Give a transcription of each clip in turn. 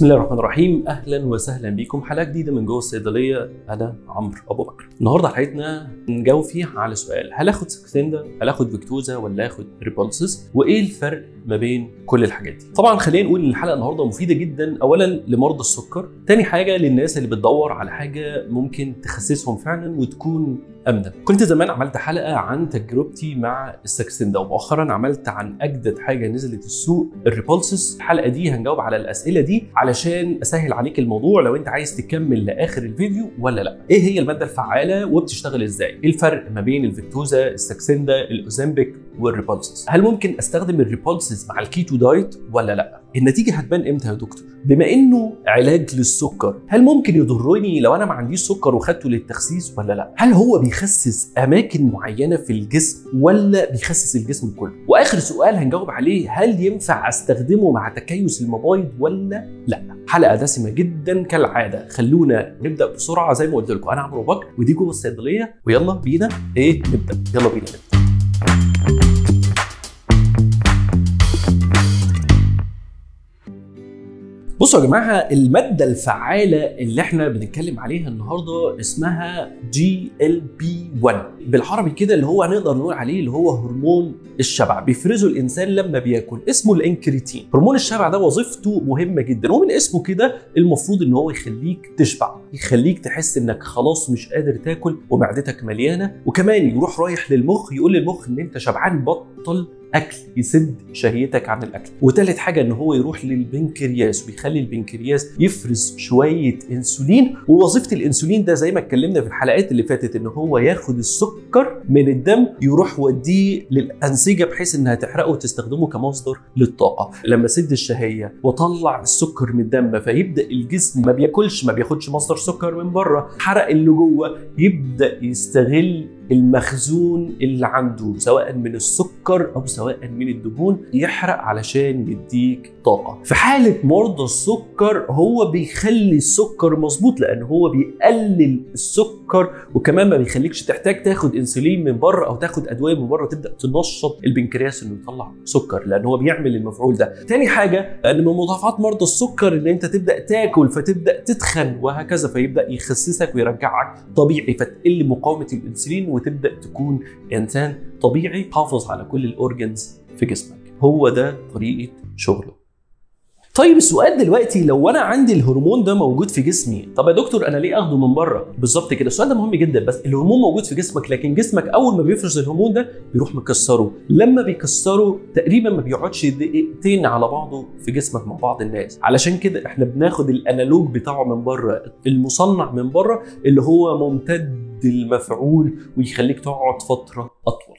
بسم الله الرحمن الرحيم اهلا وسهلا بكم حلقه جديده من جوه الصيدليه انا عمرو ابو بكر النهارده حلقتنا نجاوب فيها على سؤال هل اخد سكسندا هل اخد فيكتوزا ولا اخد ريبولسس وايه الفرق ما بين كل الحاجات دي طبعا خلينا نقول ان الحلقه النهارده مفيده جدا اولا لمرضى السكر تاني حاجه للناس اللي بتدور على حاجه ممكن تخسسهم فعلا وتكون امنه كنت زمان عملت حلقه عن تجربتي مع السكسندا ومؤخرا عملت عن اجدد حاجه نزلت السوق الريبولسس الحلقه دي هنجاوب على الاسئله دي علشان اسهل عليك الموضوع لو انت عايز تكمل لاخر الفيديو ولا لا ايه هي الماده الفعاله وبتشتغل ازاي ايه الفرق ما بين الفيكتوزا السكسندا الاوزامبيك والريبولسس هل ممكن استخدم الريبولسس مع الكيتو دايت ولا لا النتيجه هتبان امتى يا دكتور بما انه علاج للسكر هل ممكن يضرني لو انا ما عنديش سكر وخدته للتخسيس ولا لا هل هو بيخسس اماكن معينه في الجسم ولا بيخسس الجسم كله واخر سؤال هنجاوب عليه هل ينفع استخدمه مع تكيس المبايض ولا لا حلقه دسمه جدا كالعاده خلونا نبدا بسرعه زي ما قلت لكم انا عمرو بكر ودي جوه الصيدليه ويلا بينا ايه نبدا يلا بينا نبدا بصوا يا جماعه الماده الفعاله اللي احنا بنتكلم عليها النهارده اسمها جي ال بي 1 بالعربي كده اللي هو هنقدر نقول عليه اللي هو هرمون الشبع بيفرزه الانسان لما بياكل اسمه الانكريتين هرمون الشبع ده وظيفته مهمه جدا ومن اسمه كده المفروض ان هو يخليك تشبع يخليك تحس انك خلاص مش قادر تاكل ومعدتك مليانه وكمان يروح رايح للمخ يقول للمخ ان انت شبعان بطل اكل يسد شهيتك عن الاكل وتالت حاجه ان هو يروح للبنكرياس ويخلي البنكرياس يفرز شويه انسولين ووظيفه الانسولين ده زي ما اتكلمنا في الحلقات اللي فاتت ان هو ياخد السكر من الدم يروح وديه للانسجه بحيث انها تحرقه وتستخدمه كمصدر للطاقه لما سد الشهيه وطلع السكر من الدم فيبدا الجسم ما بياكلش ما بياخدش مصدر سكر من بره حرق اللي جوه يبدا يستغل المخزون اللي عنده سواء من السكر او سواء من الدهون يحرق علشان يديك طاقه في حاله مرضى السكر هو بيخلي السكر مظبوط لان هو بيقلل السكر وكمان ما بيخليكش تحتاج تاخد انسولين من بره او تاخد ادويه من بره تبدا تنشط البنكرياس انه يطلع سكر لان هو بيعمل المفعول ده تاني حاجه ان من مضاعفات مرضى السكر ان انت تبدا تاكل فتبدا تتخن وهكذا فيبدا يخسسك ويرجعك طبيعي فتقل مقاومه الانسولين وتبدا تكون انسان طبيعي حافظ على كل الاورجنز في جسمك هو ده طريقه شغله طيب السؤال دلوقتي لو انا عندي الهرمون ده موجود في جسمي طب يا دكتور انا ليه اخده من بره بالظبط كده السؤال ده مهم جدا بس الهرمون موجود في جسمك لكن جسمك اول ما بيفرز الهرمون ده بيروح مكسره لما بيكسره تقريبا ما بيقعدش دقيقتين على بعضه في جسمك مع بعض الناس علشان كده احنا بناخد الانالوج بتاعه من بره المصنع من بره اللي هو ممتد المفعول ويخليك تقعد فتره اطول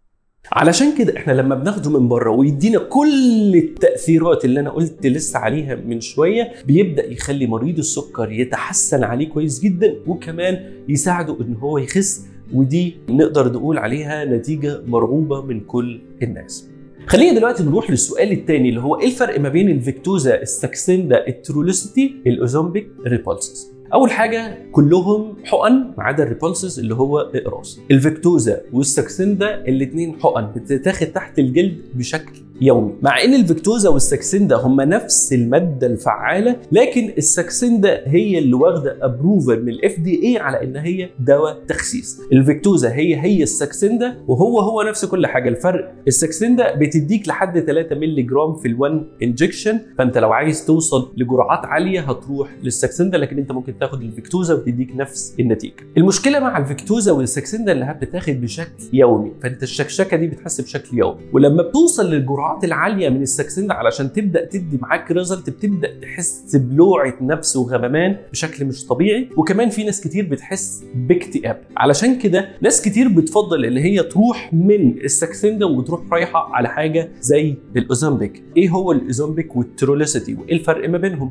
علشان كده احنا لما بناخده من بره ويدينا كل التاثيرات اللي انا قلت لسه عليها من شويه بيبدا يخلي مريض السكر يتحسن عليه كويس جدا وكمان يساعده ان هو يخس ودي نقدر نقول عليها نتيجه مرغوبه من كل الناس خلينا دلوقتي نروح للسؤال الثاني اللي هو ايه الفرق ما بين الفيكتوزا السكسندا الترولوسيتي الاوزومبيك ريبولسس اول حاجه كلهم حقن ما عدا الريبولسز اللي هو اقراص الفيكتوزا والسكسندا الاثنين حقن بتتاخد تحت الجلد بشكل يومي مع ان الفيكتوزا والسكسندا هم نفس الماده الفعاله لكن السكسندا هي اللي واخده ابروفل من الاف دي اي على ان هي دواء تخسيس الفيكتوزا هي هي السكسندا وهو هو نفس كل حاجه الفرق السكسندا بتديك لحد 3 مللي جرام في الوان انجكشن فانت لو عايز توصل لجرعات عاليه هتروح للسكسندا لكن انت ممكن تاخد الفيكتوزا وتديك نفس النتيجه المشكله مع الفيكتوزا والسكسندا انها بتتاخد بشكل يومي فانت الشكشكه دي بتحس بشكل يومي ولما بتوصل للجرعات الجرعات العاليه من السكسندا علشان تبدا تدي معاك ريزلت بتبدا تحس بلوعه نفس وغممان بشكل مش طبيعي وكمان في ناس كتير بتحس باكتئاب علشان كده ناس كتير بتفضل ان هي تروح من السكسندا وتروح رايحه على حاجه زي الاوزامبيك ايه هو الاوزامبيك والتروليسيتي وايه الفرق ما بينهم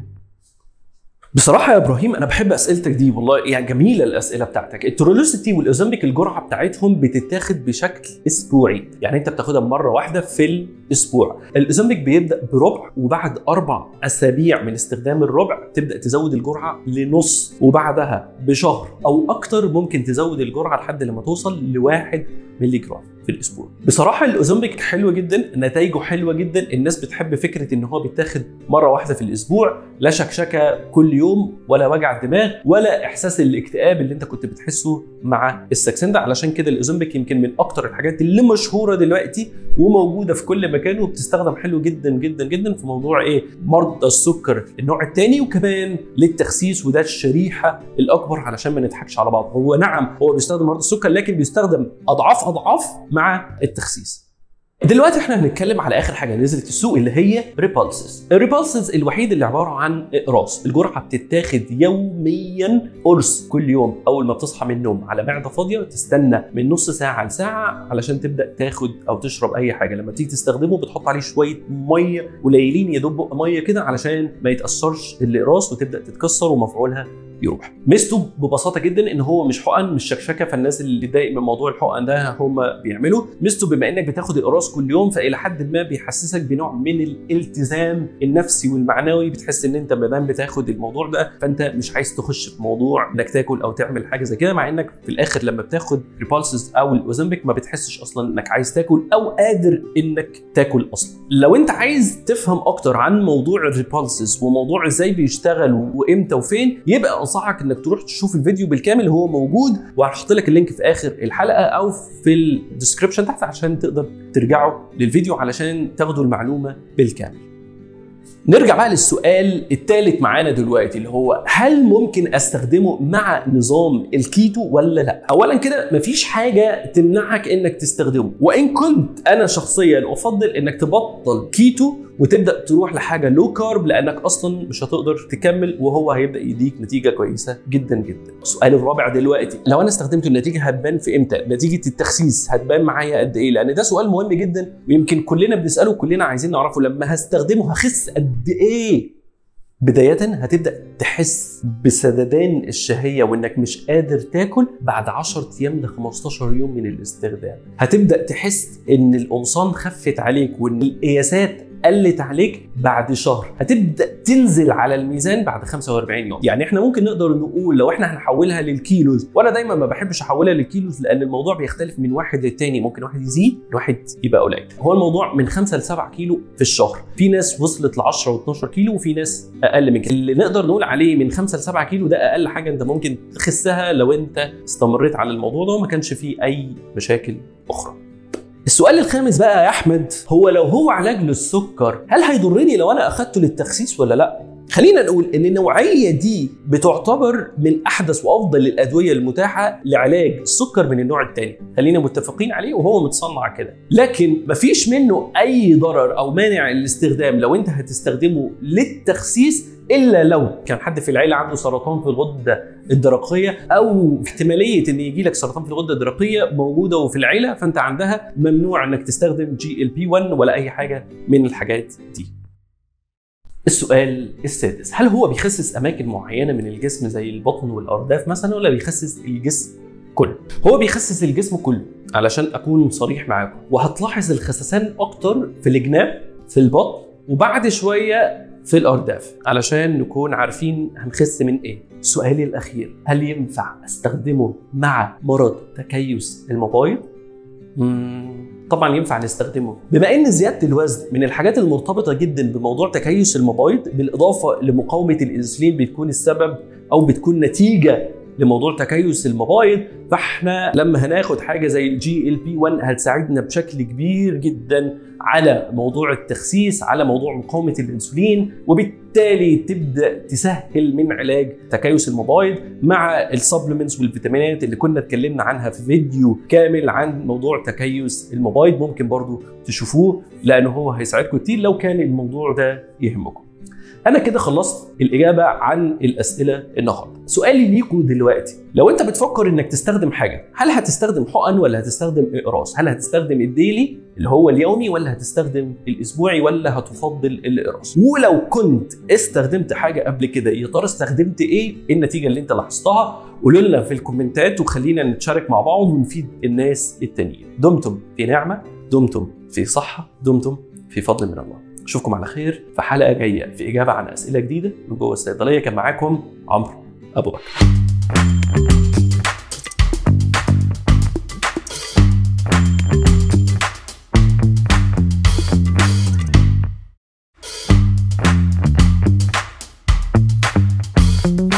بصراحه يا ابراهيم انا بحب اسئلتك دي والله يعني جميله الاسئله بتاعتك الترولوسيتي والاوزامبيك الجرعه بتاعتهم بتتاخد بشكل اسبوعي يعني انت بتاخدها مره واحده في الاسبوع الاوزامبيك بيبدا بربع وبعد اربع اسابيع من استخدام الربع تبدا تزود الجرعه لنص وبعدها بشهر او اكتر ممكن تزود الجرعه لحد لما توصل لواحد مللي جرام في الاسبوع بصراحه الاوزمبيك حلو جدا نتائجه حلوه جدا الناس بتحب فكره ان هو بيتاخد مره واحده في الاسبوع لا شكشكه كل يوم ولا وجع دماغ ولا احساس الاكتئاب اللي انت كنت بتحسه مع الساكسندا علشان كده الاوزمبيك يمكن من اكتر الحاجات اللي مشهوره دلوقتي وموجوده في كل مكان وبتستخدم حلو جدا جدا جدا في موضوع ايه مرضى السكر النوع الثاني وكمان للتخسيس وده الشريحه الاكبر علشان ما نضحكش على بعض هو نعم هو بيستخدم مرضى السكر لكن بيستخدم اضعاف اضعاف مع التخسيس دلوقتي احنا هنتكلم على اخر حاجه نزلت السوق اللي هي ريبالسز الريبالسز الوحيد اللي عباره عن اقراص الجرعه بتتاخد يوميا قرص كل يوم اول ما بتصحى من النوم على معده فاضيه تستنى من نص ساعه لساعه علشان تبدا تاخد او تشرب اي حاجه لما تيجي تستخدمه بتحط عليه شويه ميه قليلين يا دوب ميه كده علشان ما يتاثرش الاقراص وتبدا تتكسر ومفعولها يروح ميزته ببساطه جدا ان هو مش حقن مش شكشكه فالناس اللي ضايق من موضوع الحقن ده هم بيعملوا ميزته بما انك بتاخد الاقراص كل يوم فالى حد ما بيحسسك بنوع من الالتزام النفسي والمعنوي بتحس ان انت ما دام بتاخد الموضوع ده فانت مش عايز تخش في موضوع انك تاكل او تعمل حاجه زي كده مع انك في الاخر لما بتاخد ريبالسز او الاوزمبيك ما بتحسش اصلا انك عايز تاكل او قادر انك تاكل اصلا لو انت عايز تفهم اكتر عن موضوع الريبالسز وموضوع ازاي بيشتغل وامتى وفين يبقى انصحك انك تروح تشوف الفيديو بالكامل هو موجود وهحط لك اللينك في اخر الحلقه او في الديسكربشن تحت عشان تقدر ترجعوا للفيديو علشان تاخدوا المعلومه بالكامل نرجع بقى للسؤال الثالث معانا دلوقتي اللي هو هل ممكن استخدمه مع نظام الكيتو ولا لا؟ اولا كده مفيش حاجه تمنعك انك تستخدمه وان كنت انا شخصيا افضل انك تبطل كيتو وتبدا تروح لحاجه لو كارب لانك اصلا مش هتقدر تكمل وهو هيبدا يديك نتيجه كويسه جدا جدا. السؤال الرابع دلوقتي لو انا استخدمته النتيجه هتبان في امتى؟ نتيجه التخسيس هتبان معايا قد ايه؟ لان ده سؤال مهم جدا ويمكن كلنا بنساله كلنا عايزين نعرفه لما هستخدمه هخس قد ايه؟ بداية هتبدأ تحس بسددان الشهية وإنك مش قادر تاكل بعد 10 أيام ل 15 يوم من الاستخدام. هتبدأ تحس إن القمصان خفت عليك وإن القياسات قلت عليك بعد شهر هتبدا تنزل على الميزان بعد 45 يوم يعني احنا ممكن نقدر نقول لو احنا هنحولها للكيلوز وانا دايما ما بحبش احولها للكيلوز لان الموضوع بيختلف من واحد للتاني ممكن واحد يزيد واحد يبقى قليل هو الموضوع من 5 ل 7 كيلو في الشهر في ناس وصلت ل 10 و12 كيلو وفي ناس اقل من كده اللي نقدر نقول عليه من 5 ل 7 كيلو ده اقل حاجه انت ممكن تخسها لو انت استمريت على الموضوع ده وما كانش فيه اي مشاكل اخرى السؤال الخامس بقى يا احمد هو لو هو علاج للسكر هل هيضرني لو انا اخدته للتخسيس ولا لا خلينا نقول ان النوعيه دي بتعتبر من احدث وافضل الادويه المتاحه لعلاج السكر من النوع الثاني خلينا متفقين عليه وهو متصنع كده لكن مفيش منه اي ضرر او مانع الاستخدام لو انت هتستخدمه للتخسيس الا لو كان حد في العيله عنده سرطان في الغده الدرقيه او احتماليه ان يجي لك سرطان في الغده الدرقيه موجوده وفي العيله فانت عندها ممنوع انك تستخدم جي ال بي 1 ولا اي حاجه من الحاجات دي. السؤال السادس هل هو بيخسس اماكن معينه من الجسم زي البطن والارداف مثلا ولا بيخسس الجسم كله هو بيخسس الجسم كله علشان اكون صريح معاكم وهتلاحظ الخسسان اكتر في الجناب في البطن وبعد شويه في الارداف علشان نكون عارفين هنخس من ايه سؤالي الاخير هل ينفع استخدمه مع مرض تكيس المبايض طبعا ينفع نستخدمه بما ان زياده الوزن من الحاجات المرتبطه جدا بموضوع تكيس المبايض بالاضافه لمقاومه الانسولين بتكون السبب او بتكون نتيجه لموضوع تكيس المبايض فاحنا لما هناخد حاجه زي الجي ال بي 1 هتساعدنا بشكل كبير جدا على موضوع التخسيس على موضوع مقاومه الانسولين وبالتالي تبدا تسهل من علاج تكيس المبايض مع السبلمنتس والفيتامينات اللي كنا اتكلمنا عنها في فيديو كامل عن موضوع تكيس المبايض ممكن برضو تشوفوه لانه هو هيساعدكم كتير لو كان الموضوع ده يهمكم انا كده خلصت الاجابه عن الاسئله النهارده سؤالي ليكم دلوقتي لو انت بتفكر انك تستخدم حاجه هل هتستخدم حقن ولا هتستخدم اقراص هل هتستخدم الديلي اللي هو اليومي ولا هتستخدم الاسبوعي ولا هتفضل الاقراص ولو كنت استخدمت حاجه قبل كده يا ترى استخدمت ايه النتيجه اللي انت لاحظتها قولوا لنا في الكومنتات وخلينا نتشارك مع بعض ونفيد الناس التانيين دمتم في نعمه دمتم في صحه دمتم في فضل من الله اشوفكم على خير في حلقه جايه في اجابه عن اسئله جديده من جوه الصيدليه كان معاكم عمرو ابو بكر السلامه